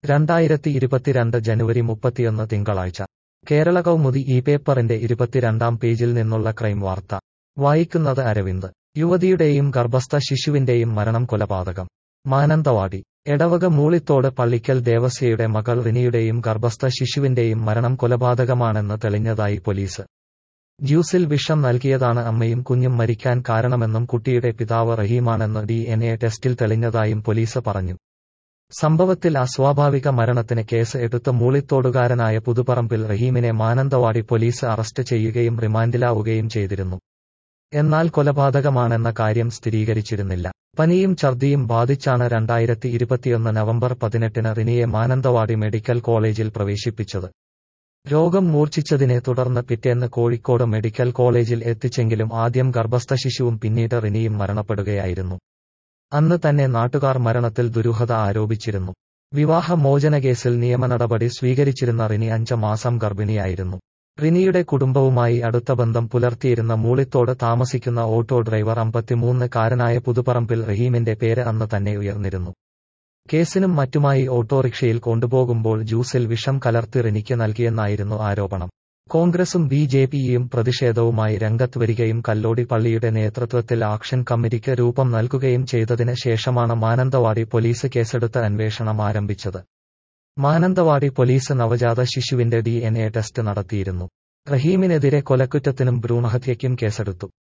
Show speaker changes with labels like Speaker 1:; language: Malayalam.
Speaker 1: രണ്ടായിരത്തി ഇരുപത്തിരണ്ട് ജനുവരി മുപ്പത്തിയൊന്ന് തിങ്കളാഴ്ച കേരള കൗമുദി ഈ പേപ്പറിന്റെ ഇരുപത്തിരണ്ടാം പേജിൽ നിന്നുള്ള ക്രൈം വാർത്ത വായിക്കുന്നത് അരവിന്ദ് യുവതിയുടെയും ഗർഭസ്ഥ ശിശുവിന്റെയും മരണം കൊലപാതകം മാനന്തവാടി എടവക മൂളിത്തോട് പള്ളിക്കൽ ദേവസ്യയുടെ മകൾ റിനിയുടെയും ഗർഭസ്ഥ ശിശുവിന്റെയും മരണം കൊലപാതകമാണെന്ന് തെളിഞ്ഞതായി പോലീസ് ജ്യൂസിൽ വിഷം നൽകിയതാണ് അമ്മയും കുഞ്ഞും മരിക്കാൻ കാരണമെന്നും കുട്ടിയുടെ പിതാവ് റഹീമാണെന്ന് ഡി എൻ എ ടെസ്റ്റിൽ തെളിഞ്ഞതായും പോലീസ് പറഞ്ഞു സംഭവത്തിൽ അസ്വാഭാവിക മരണത്തിന് കേസ് എടുത്ത മൂളിത്തോടുകാരനായ പുതുപ്പറമ്പിൽ റഹീമിനെ മാനന്തവാടി പോലീസ് അറസ്റ്റ് ചെയ്യുകയും റിമാൻഡിലാവുകയും ചെയ്തിരുന്നു എന്നാൽ കൊലപാതകമാണെന്ന കാര്യം സ്ഥിരീകരിച്ചിരുന്നില്ല പനിയും ഛർദിയും ബാധിച്ചാണ് രണ്ടായിരത്തി ഇരുപത്തിയൊന്ന് നവംബർ പതിനെട്ടിന് റിനിയെ മാനന്തവാടി മെഡിക്കൽ കോളേജിൽ പ്രവേശിപ്പിച്ചത് രോഗം മൂർച്ഛിച്ചതിനെ തുടർന്ന് പിറ്റേന്ന് കോഴിക്കോട് മെഡിക്കൽ കോളേജിൽ എത്തിച്ചെങ്കിലും ആദ്യം ഗർഭസ്ഥ ശിശുവും പിന്നീട് റിനിയും മരണപ്പെടുകയായിരുന്നു അന്ന് തന്നെ നാട്ടുകാർ മരണത്തിൽ ദുരൂഹത ആരോപിച്ചിരുന്നു വിവാഹ മോചന കേസിൽ നിയമനടപടി സ്വീകരിച്ചിരുന്ന റിനി അഞ്ച് മാസം ഗർഭിണിയായിരുന്നു റിനിയുടെ കുടുംബവുമായി അടുത്ത ബന്ധം പുലർത്തിയിരുന്ന മൂളിത്തോട് താമസിക്കുന്ന ഓട്ടോ ഡ്രൈവർ അമ്പത്തിമൂന്ന് കാരനായ പുതുപ്പറമ്പിൽ റഹീമിന്റെ പേര് അന്ന് തന്നെ ഉയർന്നിരുന്നു കേസിനും മറ്റുമായി ഓട്ടോറിക്ഷയിൽ കൊണ്ടുപോകുമ്പോൾ ജ്യൂസിൽ വിഷം കലർത്തി റിനിക്ക് നൽകിയെന്നായിരുന്നു ആരോപണം കോൺഗ്രസും ബി ജെ പിയും പ്രതിഷേധവുമായി രംഗത്ത് വരികയും കല്ലോടി പള്ളിയുടെ നേതൃത്വത്തിൽ ആക്ഷൻ കമ്മിറ്റിക്ക് രൂപം നൽകുകയും ചെയ്തതിന് ശേഷമാണ് മാനന്തവാടി പോലീസ് കേസെടുത്ത് അന്വേഷണം ആരംഭിച്ചത് മാനന്തവാടി പോലീസ് നവജാത ശിശുവിന്റെ ഡി എൻ എ ടെസ്റ്റ് നടത്തിയിരുന്നു റഹീമിനെതിരെ കൊലക്കുറ്റത്തിനും ഭ്രൂണഹത്യയ്ക്കും കേസെടുത്തു